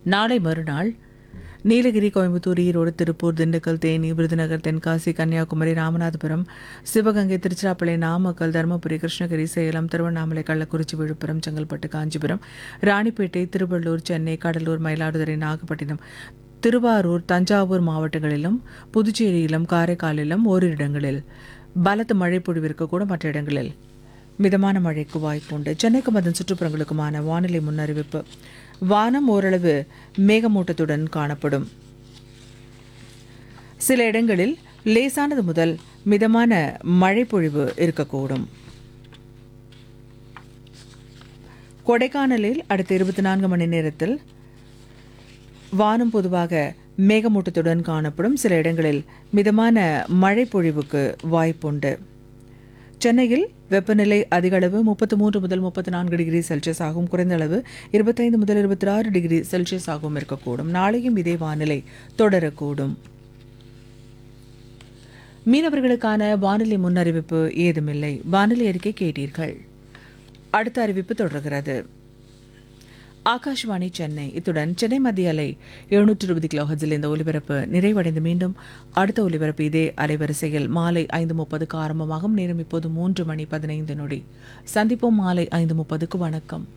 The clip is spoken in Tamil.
நாளை மறுநாள் நீலகிரி கோயம்புத்தூர் ஈரோடு திருப்பூர் திண்டுக்கல் தேனி விருதுநகர் தென்காசி கன்னியாகுமரி ராமநாதபுரம் சிவகங்கை திருச்சிராப்பள்ளி நாமக்கல் தருமபுரி கிருஷ்ணகிரி சேலம் திருவண்ணாமலை கள்ளக்குறிச்சி விழுப்புரம் செங்கல்பட்டு காஞ்சிபுரம் ராணிப்பேட்டை திருவள்ளூர் சென்னை கடலூர் மயிலாடுதுறை நாகப்பட்டினம் திருவாரூர் தஞ்சாவூர் மாவட்டங்களிலும் புதுச்சேரியிலும் காரைக்காலிலும் ஓரிரு இடங்களில் பலத்த மழை பொழிவிருக்கக்கூடும் மற்ற இடங்களில் மிதமான மழைக்கு வாய்ப்புண்டு சென்னைக்கும் அதன் சுற்றுப்புறங்களுக்குமான வானிலை முன்னறிவிப்பு வானம் ஓரளவு மேகமூட்டத்துடன் காணப்படும் சில இடங்களில் லேசானது முதல் மிதமான மழை பொழிவு இருக்கக்கூடும் கொடைக்கானலில் அடுத்த இருபத்தி நான்கு மணி நேரத்தில் வானம் பொதுவாக மேகமூட்டத்துடன் காணப்படும் சில இடங்களில் மிதமான மழை பொழிவுக்கு வாய்ப்புண்டு சென்னையில் வெப்பநிலை அதிக அளவு முப்பத்து மூன்று முதல் முப்பத்தி நான்கு டிகிரி செல்சியஸ் ஆகும் குறைந்த அளவு இருபத்தைந்து முதல் இருபத்தி ஆறு டிகிரி செல்சியஸ் ஆகவும் இருக்கக்கூடும் நாளையும் இதே வானிலை தொடரக்கூடும் மீனவர்களுக்கான வானிலை முன்னறிவிப்பு ஏதுமில்லை வானிலை அறிக்கை கேட்டீர்கள் அடுத்த அறிவிப்பு தொடர்கிறது ஆகாஷ்வாணி சென்னை இத்துடன் சென்னை மத்திய அலை எழுநூற்று இருபது கிலோஹர்ஸில் இந்த ஒலிபரப்பு நிறைவடைந்து மீண்டும் அடுத்த ஒலிபரப்பு இதே அலைவரிசையில் மாலை ஐந்து முப்பதுக்கு ஆரம்பமாகும் நேரம் இப்போது மூன்று மணி பதினைந்து நொடி சந்திப்போம் மாலை ஐந்து முப்பதுக்கு வணக்கம்